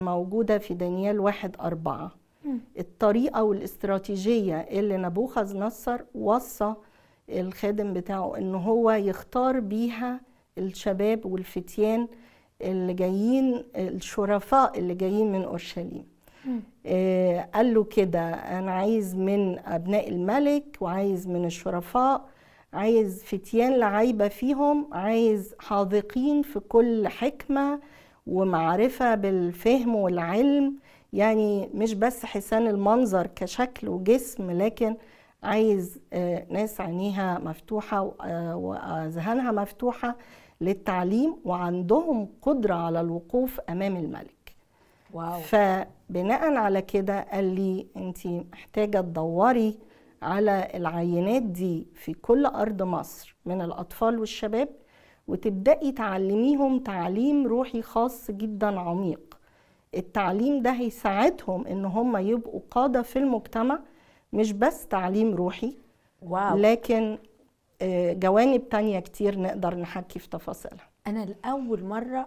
موجودة في دانيال واحد أربعة الطريقة والاستراتيجية اللي نبوخذ نصر وصى الخادم بتاعه إن هو يختار بيها الشباب والفتيان اللي جايين الشرفاء اللي جايين من أورشليم آه قال له كده أنا عايز من أبناء الملك وعايز من الشرفاء عايز فتيان لعيبة فيهم عايز حاذقين في كل حكمة ومعرفة بالفهم والعلم يعني مش بس حسان المنظر كشكل وجسم لكن عايز آه، ناس عينيها مفتوحة آه، وأذهانها مفتوحة للتعليم وعندهم قدرة على الوقوف أمام الملك واو فبناء على كده قال لي انت محتاجة تدوري على العينات دي في كل أرض مصر من الأطفال والشباب وتبدأي تعلميهم تعليم روحي خاص جدا عميق التعليم ده هيساعدهم ان هم يبقوا قادة في المجتمع مش بس تعليم روحي واو لكن آه، جوانب تانية كتير نقدر نحكي في تفاصيلها انا لاول مره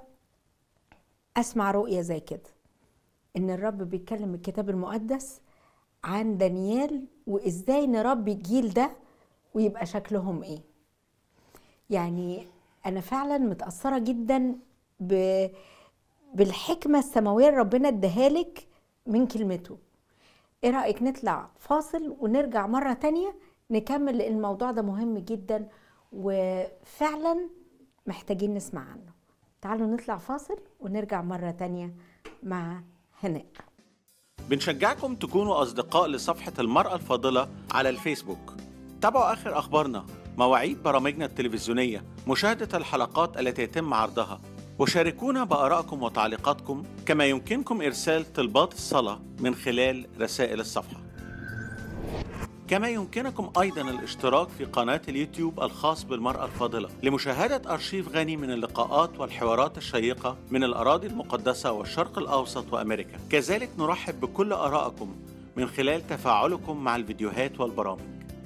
اسمع رؤيه زي كده ان الرب بيتكلم الكتاب المقدس عن دانيال وازاي نربي الجيل ده ويبقى شكلهم ايه يعني انا فعلا متاثره جدا ب... بالحكمه السماويه اللي ربنا اداها لك من كلمته ايه رايك نطلع فاصل ونرجع مره تانية نكمل لان الموضوع ده مهم جدا وفعلا محتاجين نسمع عنه تعالوا نطلع فاصل ونرجع مرة تانية مع هناء بنشجعكم تكونوا أصدقاء لصفحة المرأة الفاضلة على الفيسبوك تابعوا آخر أخبارنا مواعيد برامجنا التلفزيونية مشاهدة الحلقات التي يتم عرضها وشاركونا بآرائكم وتعليقاتكم كما يمكنكم إرسال طلبات الصلاة من خلال رسائل الصفحة كما يمكنكم أيضا الاشتراك في قناة اليوتيوب الخاص بالمرأة الفاضلة لمشاهدة أرشيف غني من اللقاءات والحوارات الشيقة من الأراضي المقدسة والشرق الأوسط وأمريكا كذلك نرحب بكل آرائكم من خلال تفاعلكم مع الفيديوهات والبرامج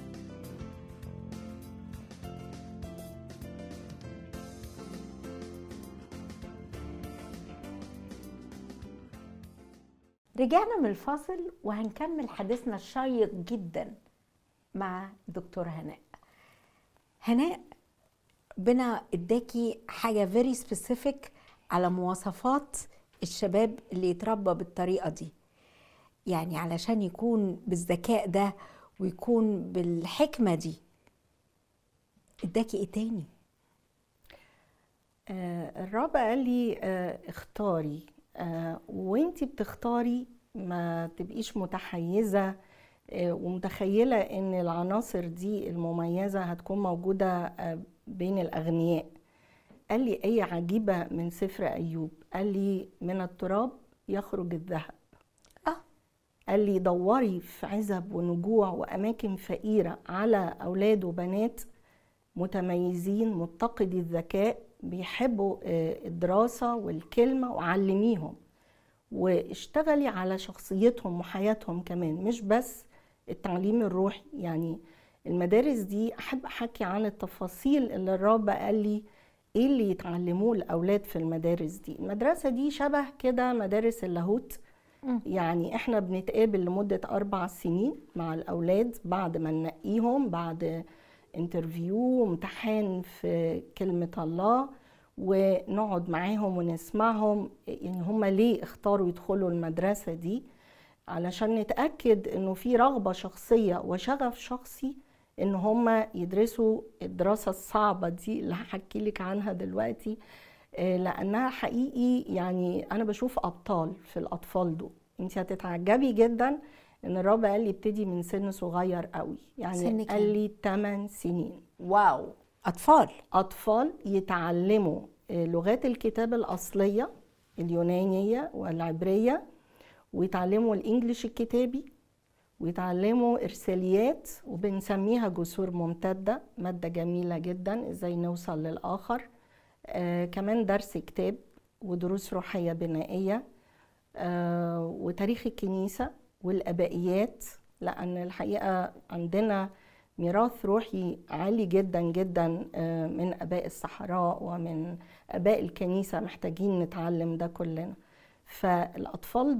رجعنا من الفاصل وهنكمل حديثنا الشيق جدا مع دكتور هناء هناء بنا اداكي حاجة فيري سبيسيفيك على مواصفات الشباب اللي يتربى بالطريقة دي يعني علشان يكون بالذكاء ده ويكون بالحكمة دي اداكي ايه تاني آه، الرب قال لي آه، اختاري آه، وانتي بتختاري ما تبقيش متحيزة آه، ومتخيلة ان العناصر دي المميزة هتكون موجودة آه، بين الأغنياء قال لي أي عجيبة من سفر أيوب قال لي من التراب يخرج الذهب اه قال لي دوري في عزب ونجوع وأماكن فقيرة على أولاد وبنات متميزين متقدي الذكاء بيحبوا آه، الدراسة والكلمة وعلميهم واشتغلي على شخصيتهم وحياتهم كمان مش بس التعليم الروحي يعني المدارس دي أحب أحكي عن التفاصيل اللي الرب قال لي إيه اللي يتعلموه الأولاد في المدارس دي المدرسة دي شبه كده مدارس اللاهوت يعني احنا بنتقابل لمدة أربع سنين مع الأولاد بعد ما ننقيهم بعد انترفيو وامتحان في كلمة الله ونقعد معاهم ونسمعهم يعني هم ليه اختاروا يدخلوا المدرسة دي علشان نتأكد انه في رغبة شخصية وشغف شخصي ان هم يدرسوا الدراسة الصعبة دي اللي هحكي لك عنها دلوقتي آه، لانها حقيقي يعني انا بشوف ابطال في الاطفال دول انت هتتعجبي جدا ان الرب قال لي ابتدي من سن صغير قوي سن يعني كام؟ قال لي 8 سنين واو اطفال أطفال يتعلموا آه، لغات الكتاب الأصلية اليونانية والعبرية ويتعلموا الإنجليش الكتابي ويتعلموا إرساليات وبنسميها جسور ممتدة مادة جميلة جدا إزاي نوصل للآخر آه كمان درس كتاب ودروس روحية بنائية آه وتاريخ الكنيسة والأبائيات لأن الحقيقة عندنا ميراث روحي عالي جدا جدا آه، من اباء الصحراء ومن اباء الكنيسه محتاجين نتعلم ده كلنا فالاطفال